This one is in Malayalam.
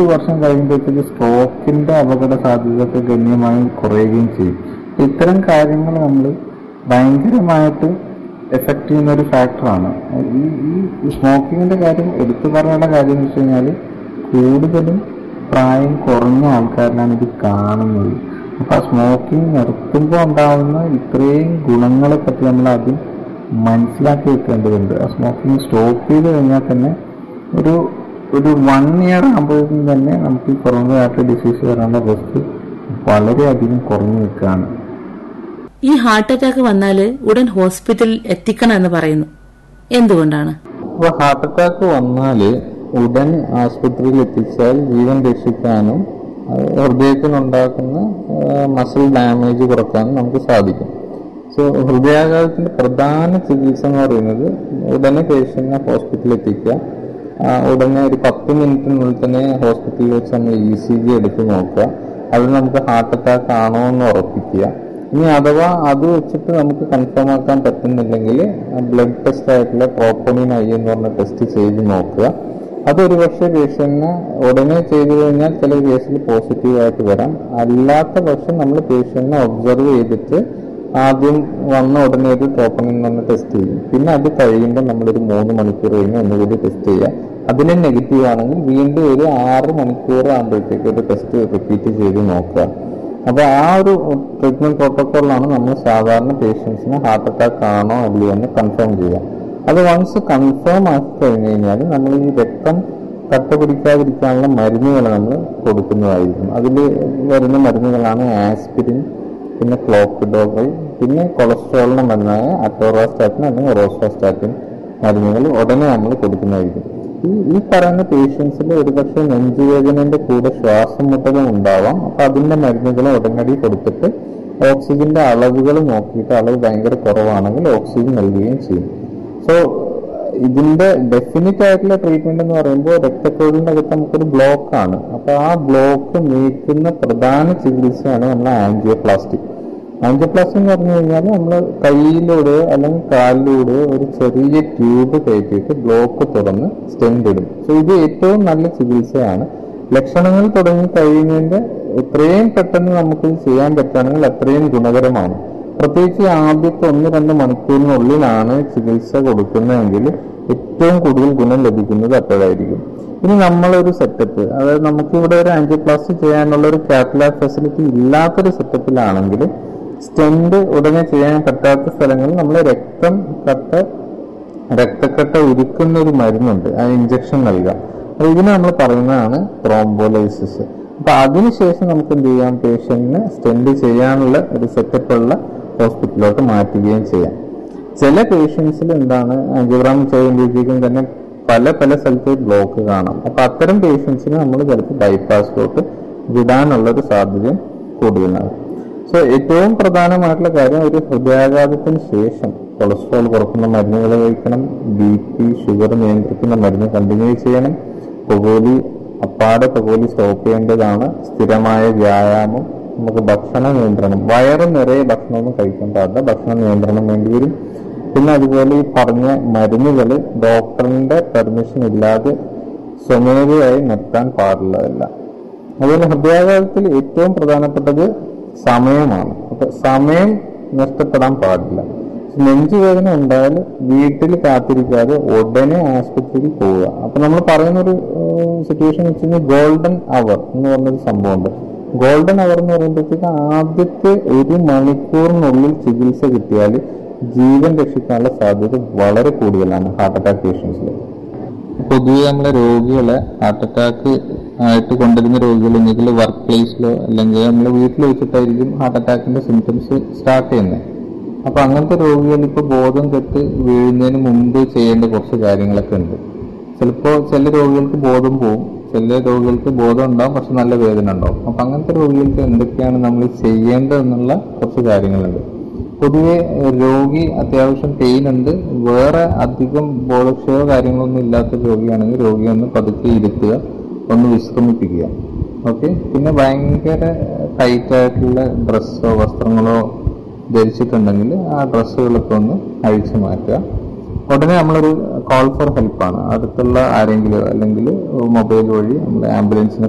പത്ത് വർഷം കഴിയുമ്പോഴത്തേക്ക് സ്ട്രോക്കിന്റെ അപകട സാധ്യതയൊക്കെ ഗണ്യമായി കുറയുകയും ചെയ്യും ഇത്തരം കാര്യങ്ങൾ നമ്മൾ ഭയങ്കരമായിട്ട് എഫക്ട് ചെയ്യുന്ന ഒരു ഫാക്ടറാണ് ഈ ഈ സ്മോക്കിങ്ങിന്റെ കാര്യം എടുത്തു പറയേണ്ട കാര്യം എന്ന് വെച്ച് കഴിഞ്ഞാൽ കൂടുതലും പ്രായം കുറഞ്ഞ ആൾക്കാരിലാണ് ഇത് കാണുന്നത് അപ്പൊ ആ സ്മോക്കിംഗ് നിർത്തുമ്പോൾ ഉണ്ടാവുന്ന ഇത്രയും ഗുണങ്ങളെ പറ്റി നമ്മൾ ആദ്യം മനസ്സിലാക്കി വെക്കേണ്ടതുണ്ട് ആ സ്മോക്കിംഗ് സ്റ്റോപ്പ് ചെയ്ത് കഴിഞ്ഞാൽ തന്നെ ഒരു ഒരു വൺ ഇയർ ആകുമ്പോഴേക്കും തന്നെ നമുക്ക് ഈ കൊറോണ ഹാർട്ട് ഡിസീസ് വരാനുള്ള റിസ്ക് വളരെയധികം കുറഞ്ഞു നിൽക്കുകയാണ് ഈ ഹാർട്ട് അറ്റാക്ക് വന്നാല് ഉടൻ ഹോസ്പിറ്റലിൽ എത്തിക്കണം എന്ന് പറയുന്നു എന്തുകൊണ്ടാണ് അപ്പൊ ഹാർട്ട് അറ്റാക്ക് വന്നാല് ഉടൻ ആശുപത്രിയിൽ എത്തിച്ചാൽ ജീവൻ രക്ഷിക്കാനും അത് ഹൃദയത്തിനുണ്ടാക്കുന്ന മസിൽ ഡാമേജ് കുറക്കാനും നമുക്ക് സാധിക്കും സോ ഹൃദയാഘാതത്തിന്റെ പ്രധാന ചികിത്സ എന്ന് പറയുന്നത് ഉടനെ പേഷ്യന്റിനെ ഹോസ്പിറ്റലിൽ എത്തിക്കുക ആ, ഉടനെ ഒരു പത്ത് മിനിറ്റിനുള്ളിൽ തന്നെ ഹോസ്പിറ്റലിൽ വെച്ച് നമ്മൾ ഇ സി ജി എടുത്ത് നോക്കുക അതിൽ നമുക്ക് ഹാർട്ട് അറ്റാക്ക് ആണോ എന്ന് ഉറപ്പിക്കുക ഇനി അഥവാ അത് വെച്ചിട്ട് നമുക്ക് കൺഫേം ആക്കാൻ പറ്റുന്നില്ലെങ്കിൽ ബ്ലഡ് ടെസ്റ്റ് ആയിട്ടുള്ള പ്രോപ്പോണിൻ ഐ എന്ന് പറഞ്ഞ ടെസ്റ്റ് ചെയ്ത് നോക്കുക അതൊരു പക്ഷേ പേഷ്യന്റിന് ഉടനെ ചെയ്തു കഴിഞ്ഞാൽ ചില കേസിൽ പോസിറ്റീവ് ആയിട്ട് വരാം അല്ലാത്ത പക്ഷം നമ്മൾ പേഷ്യന്റിനെ ഒബ്സർവ് ചെയ്തിട്ട് ആദ്യം വന്ന ഉടനെ ഒരു ട്രോപ്പണിൻ എന്ന് പറഞ്ഞ ടെസ്റ്റ് ചെയ്യും പിന്നെ അത് കഴിയുമ്പോൾ നമ്മളൊരു മൂന്ന് മണിക്കൂർ കഴിഞ്ഞ് ഒന്നുകൂടി ടെസ്റ്റ് ചെയ്യുക അതിന് നെഗറ്റീവ് ആണെങ്കിൽ വീണ്ടും ഒരു ആറ് മണിക്കൂർ ആകുമ്പോഴത്തേക്ക് ഒരു ടെസ്റ്റ് റിപ്പീറ്റ് ചെയ്ത് നോക്കുക അപ്പൊ ആ ഒരു ട്രീറ്റ്മെന്റ് പ്രോട്ടോക്കോളിലാണ് നമ്മൾ സാധാരണ പേഷ്യൻസിന് ഹാർട്ട് അറ്റാക്ക് ആണോ അല്ലയോ എന്ന് കൺഫേം ചെയ്യുക അത് വൺസ് കൺഫേം ആക്കി കഴിഞ്ഞു കഴിഞ്ഞാൽ നമ്മൾ ഈ രക്തം കട്ട പിടിക്കാതിരിക്കാനുള്ള മരുന്നുകൾ നമ്മൾ കൊടുക്കുന്നതായിരിക്കും അതിൽ വരുന്ന മരുന്നുകളാണ് ആസ്പിരിൻ പിന്നെ ക്ലോപ്പിഡോകൾ പിന്നെ കൊളസ്ട്രോളിന്റെ മരുന്നായ അറ്റോറാസ്റ്റാറ്റിൻ അല്ലെങ്കിൽ റോസ്റ്റാറ്റിൻ മരുന്നുകൾ ഉടനെ നമ്മൾ കൊടുക്കുന്നതായിരിക്കും ഈ ഈ പറയുന്ന പേഷ്യൻസിൽ ഒരുപക്ഷെ നെഞ്ചുവേദനന്റെ കൂടെ ശ്വാസം മുട്ടലും ഉണ്ടാവാം അപ്പൊ അതിന്റെ മരുന്നുകൾ ഉടനടി കൊടുത്തിട്ട് ഓക്സിജന്റെ അളവുകൾ നോക്കിയിട്ട് അളവ് ഭയങ്കര കുറവാണെങ്കിൽ ഓക്സിജൻ നൽകുകയും ചെയ്യും സോ ഇതിന്റെ ഡെഫിനിറ്റ് ആയിട്ടുള്ള ട്രീറ്റ്മെന്റ് എന്ന് പറയുമ്പോൾ രക്തക്കൊഴിലിന്റെ അകത്ത് നമുക്കൊരു ബ്ലോക്ക് ആണ് അപ്പൊ ആ ബ്ലോക്ക് നീക്കുന്ന പ്രധാന ചികിത്സയാണ് നമ്മൾ ആൻജിയോപ്ലാസ്റ്റി ആൻജിയോപ്ലാസ്റ്റി എന്ന് പറഞ്ഞു കഴിഞ്ഞാൽ നമ്മൾ കയ്യിലൂടെ അല്ലെങ്കിൽ കാലിലൂടെ ഒരു ചെറിയ ട്യൂബ് കയറ്റിയിട്ട് ബ്ലോക്ക് തുറന്ന് സ്റ്റെൻഡ് ഇടും സോ ഇത് ഏറ്റവും നല്ല ചികിത്സയാണ് ലക്ഷണങ്ങൾ തുടങ്ങി കഴിയുന്നതിന്റെ എത്രയും പെട്ടെന്ന് നമുക്ക് ഇത് ചെയ്യാൻ പറ്റുകയാണെങ്കിൽ അത്രയും ഗുണകരമാണ് പ്രത്യേകിച്ച് ആദ്യത്തെ ഒന്ന് രണ്ട് മണിക്കൂറിനുള്ളിലാണ് ചികിത്സ കൊടുക്കുന്നതെങ്കിൽ ഏറ്റവും കൂടുതൽ ഗുണം ലഭിക്കുന്നത് അപ്പോഴായിരിക്കും ഇനി നമ്മളൊരു സെറ്റപ്പ് അതായത് നമുക്ക് ഇവിടെ ഒരു ആൻജിയോപ്ലാസ്റ്റി ചെയ്യാനുള്ള ഒരു കാറ്റലാബ് ഫെസിലിറ്റി ഇല്ലാത്തൊരു സെറ്റപ്പിലാണെങ്കിൽ സ്റ്റെൻഡ് ഉടനെ ചെയ്യാൻ പറ്റാത്ത സ്ഥലങ്ങളിൽ നമ്മൾ രക്തം കട്ട രക്തക്കട്ട ഉരുക്കുന്ന ഒരു മരുന്നുണ്ട് ആ ഇഞ്ചക്ഷൻ നൽകാം അപ്പൊ ഇതിന് നമ്മൾ പറയുന്നതാണ് ത്രോംബോലൈസിസ് അപ്പൊ അതിനുശേഷം നമുക്ക് എന്ത് ചെയ്യാം പേഷ്യന്റിന് സ്റ്റെൻഡ് ചെയ്യാനുള്ള ഒരു സെറ്റപ്പുള്ള ഹോസ്പിറ്റലിലോട്ട് മാറ്റുകയും ചെയ്യാം ചില പേഷ്യൻസിൽ എന്താണ് ആൻജിയോഗ്രാം ചെയ്യുമ്പോഴത്തേക്കും തന്നെ പല പല സ്ഥലത്ത് ബ്ലോക്ക് കാണാം അപ്പൊ അത്തരം പേഷ്യൻസിന് നമ്മൾ ചിലപ്പോൾ ബൈപ്പാസിലോട്ട് വിടാനുള്ള ഒരു സാധ്യതയും കൂടുതലാണ് സോ ഏറ്റവും പ്രധാനമായിട്ടുള്ള കാര്യം ഒരു ഹൃദയാഘാതത്തിന് ശേഷം കൊളസ്ട്രോൾ കുറക്കുന്ന മരുന്നുകൾ കഴിക്കണം ബി പി ഷുഗർ നിയന്ത്രിക്കുന്ന മരുന്ന് കണ്ടിന്യൂ ചെയ്യണം പുകോലി അപ്പാടെ പുകോലി സ്റ്റോപ്പ് ചെയ്യേണ്ടതാണ് സ്ഥിരമായ വ്യായാമം നമുക്ക് ഭക്ഷണ നിയന്ത്രണം വയറ് നിറയെ ഭക്ഷണമൊന്നും കഴിക്കാൻ പാടില്ല ഭക്ഷണ നിയന്ത്രണം വേണ്ടി വരും പിന്നെ അതുപോലെ ഈ പറഞ്ഞ മരുന്നുകൾ ഡോക്ടറിന്റെ പെർമിഷൻ ഇല്ലാതെ സ്വമേധയായി നിർത്താൻ പാടുള്ളതല്ല അതുപോലെ ഹൃദയാഘാതത്തിൽ ഏറ്റവും പ്രധാനപ്പെട്ടത് സമയമാണ് അപ്പൊ സമയം നഷ്ടപ്പെടാൻ പാടില്ല നെഞ്ചുവേദന ഉണ്ടായാൽ വീട്ടിൽ കാത്തിരിക്കാതെ ഉടനെ ആശുപത്രിയിൽ പോവുക അപ്പൊ നമ്മൾ പറയുന്ന ഒരു സിറ്റുവേഷൻ വെച്ച് കഴിഞ്ഞാൽ ഗോൾഡൻ അവർ എന്ന് പറഞ്ഞൊരു സംഭവമുണ്ട് ഗോൾഡൻ അവർ എന്ന് പറയുമ്പോഴത്തേക്ക് ആദ്യത്തെ ഒരു മണിക്കൂറിനുള്ളിൽ ചികിത്സ കിട്ടിയാൽ ജീവൻ രക്ഷിക്കാനുള്ള സാധ്യത വളരെ കൂടുതലാണ് ഹാർട്ട് അറ്റാക്ക് പേഷ്യൻസിൽ പൊതുവെ നമ്മളെ രോഗികളെ ഹാർട്ട് അറ്റാക്ക് ആയിട്ട് കൊണ്ടുവരുന്ന രോഗികൾ ഒന്നുകിൽ വർക്ക് പ്ലേസിലോ അല്ലെങ്കിൽ നമ്മൾ വീട്ടിൽ വെച്ചിട്ടായിരിക്കും ഹാർട്ട് അറ്റാക്കിന്റെ സിംറ്റംസ് സ്റ്റാർട്ട് ചെയ്യുന്നത് അപ്പൊ അങ്ങനത്തെ രോഗികൾ ഇപ്പൊ ബോധം കെട്ട് വീഴുന്നതിന് മുമ്പ് ചെയ്യേണ്ട കുറച്ച് കാര്യങ്ങളൊക്കെ ഉണ്ട് ചിലപ്പോൾ ചില രോഗികൾക്ക് ബോധം പോവും ചില രോഗികൾക്ക് ബോധം ഉണ്ടാവും പക്ഷെ നല്ല വേദന ഉണ്ടാവും അപ്പൊ അങ്ങനത്തെ രോഗികൾക്ക് എന്തൊക്കെയാണ് നമ്മൾ ചെയ്യേണ്ടതെന്നുള്ള കുറച്ച് കാര്യങ്ങളുണ്ട് പൊതുവെ ഏഹ്, രോഗി അത്യാവശ്യം പെയിൻ ഉണ്ട് വേറെ അധികം ബോധക്ഷയോ കാര്യങ്ങളൊന്നും ഇല്ലാത്ത രോഗിയാണെങ്കിൽ രോഗിയെ ഒന്ന് പതുക്കെ ഇരുത്തുക ഒന്ന് വിശ്രമിപ്പിക്കുക ഓക്കെ പിന്നെ ഭയങ്കര ടൈറ്റ് ആയിട്ടുള്ള ഡ്രസ്സോ വസ്ത്രങ്ങളോ ധരിച്ചിട്ടുണ്ടെങ്കിൽ ആ ഡ്രസ്സുകളൊക്കെ ഒന്ന് അഴിച്ചു മാറ്റുക ഉടനെ നമ്മളൊരു കോൾ ഫോർ ഹെൽപ്പാണ് അടുത്തുള്ള ആരെങ്കിലും അല്ലെങ്കിൽ മൊബൈൽ വഴി നമ്മൾ ആംബുലൻസിനെ